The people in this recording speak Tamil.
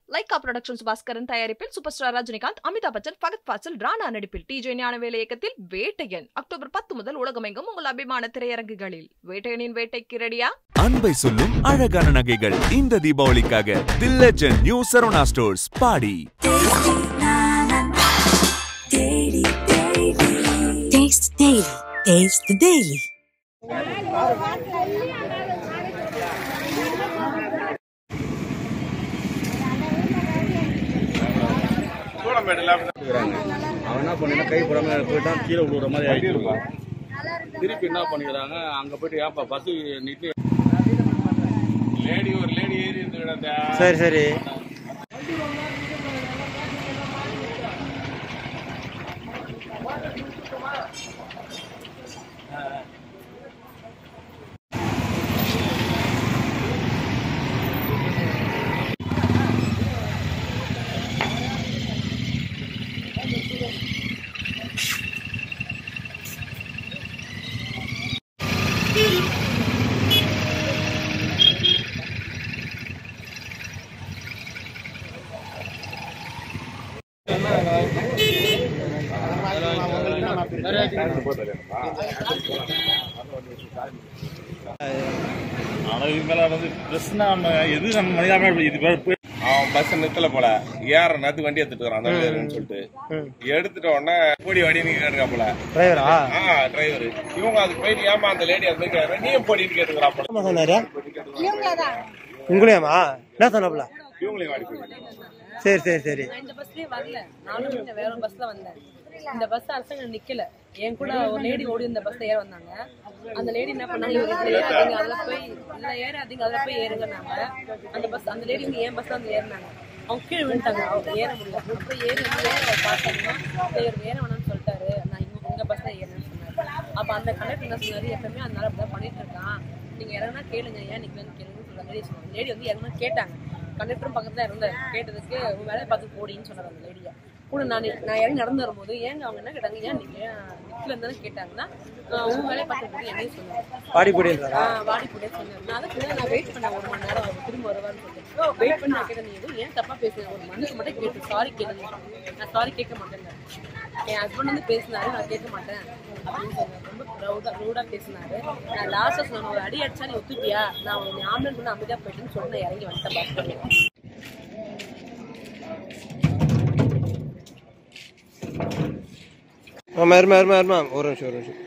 லைகா புரொடக்ஷன்ஸ் பாஸ்கரன் தயாரிப்பில் சூப்பர் ஸ்டார் ரஜினிகாந்த் அமிதாப் பச்சன் ஃபகத் ஃபாசில் ராணா நடிப்பில் டி ஜே ஞானவேல இயக்கத்தில் வேட்டையன் அக்டோபர் பத்து முதல் உலகமெங்கும் உங்கள் அபிமான திரையரங்குகளில் வேட்டையனின் வேட்டைக்கு ரெடியா அன்பை சொல்லும் அழகான நகைகள் இந்த தீபாவளிக்காக the Legend New Saravana Stores பாடி Taste Daily. Taste the Daily. அவன் என்ன பண்ணினா கை போடாம போயிட்டான் கீழே விழுற மாதிரி ஆயிட்டு திருப்பி என்ன பண்ணிக்கிறாங்க அங்க போயிட்டு ஏப்பா பஸ் நிட்டு லேடி ஒரு லேடி ஏறி இருந்து சரி சரி ஆனா இது மேல வந்து ட்ரெஸ் நம்ம எது நம்ம மனிதாம இது பேர் போய் அவன் பஸ் நிறுத்தல போல ஏற நேரத்துக்கு வண்டி எடுத்துட்டு வரான் அந்த வேறுன்னு சொல்லிட்டு எடுத்துட்ட உடனே போடி வண்டின்னு கேட்டுக்கா போல டிரைவரா ஆ டிரைவர் இவங்க அதுக்கு போயிட்டு ஏமா அந்த லேடி அது போய் கேட்கறா, நீயும் போடின்னு கேட்டுக்கிறா போல என்ன சொன்னாரு உங்களையாமா என்ன சொன்னாப்புல இவங்களையும் வாடி போயிட்டு சரி சரி சரி நான் இந்த பஸ்லயே வரல நானும் இந்த வேற ஒரு பஸ்ல வந்தேன் இந்த பஸ் அரசாங்க நிக்கல என் கூட ஒரு லேடி ஓடி இந்த பஸ்ல ஏற வந்தாங்க அந்த லேடி என்ன பண்ணாங்க இவங்க இதுல ஏறாதீங்க அதுல போய் இதுல ஏறாதீங்க அதுல போய் ஏறுங்கன்னாங்க அந்த பஸ் அந்த லேடி வந்து என் பஸ்ல வந்து ஏறினாங்க அவங்க கீழே விழுந்தாங்க அவங்க ஏற முடியல அப்புறம் ஏறி வந்து ஏற பார்த்தாங்கன்னா இவர் ஏற வேணாம்னு சொல்லிட்டாரு நான் இவங்க உங்க பஸ்ல ஏறேன்னு சொன்னாரு அப்ப அந்த கண்டக்டர் என்ன சொன்னாரு எப்பவுமே அதனால அப்படிதான் பண்ணிட்டு இருக்கான் நீங்க இறங்கினா கேளுங்க ஏன் நிக்கலன்னு கேளுங்கன்னு சொல்ற மாதிரி சொன்னாங்க லேடி வந்து இறங்கினா கேட்டாங்க கண்டக்டரும் பக்கத்துல இருந்தாரு கேட்டதுக்கு உன் வேலையை பார்த்து போடின்னு சொன்னார் அந்த லேடியை கூட நான் நான் இறங்கி நடந்து வரும்போது ஏங்க அவங்க என்ன கேட்டாங்க ஏன் நீங்க நிக்கல இருந்தாலும் கேட்டாங்கன்னா ஆஹ் உன் வேலையை பார்த்து போடி என்னையும் சொன்னாங்க பாடி போடின்றாரா ஆஹ் வாடி போட்டே சொன்னாரு நான் அதுக்கு நான் வெயிட் பண்ணேன் ஒரு மணி நேரம் அவர் திரும்ப வருவான்னு சொல்லிட்டு வெயிட் பண்ணி நான் கேட்டேன் நீ எதுவும் ஏன் தப்பா பேசுறேன் ஒரு மனுஷன் மட்டும் கேட்டு சாரி கேளுங்க நான் சாரி கேட்க மாட்டேங்க என் ஹஸ்பண்ட் வந்து பேசினாரு நான் கேட்க மாட்டேன் அப்படின்னு சொன்னாரு ரொம்ப ப்ரௌடா ரூடா பேசினாரு நான் லாஸ்டா சொன்ன ஒரு அடி அடிச்சா நீ ஒத்துப்பியா நான் உன்னை ஆம்புலன்ஸ் பண்ண அமைதியா போயிட்டுன்னு சொல்லி நான் இறங்கி வந்துட்டேன் பஸ் பண்ணி ஆமா இருமா இருமா இருமா ஒரு நிமிஷம் ஒரு நிமிஷம்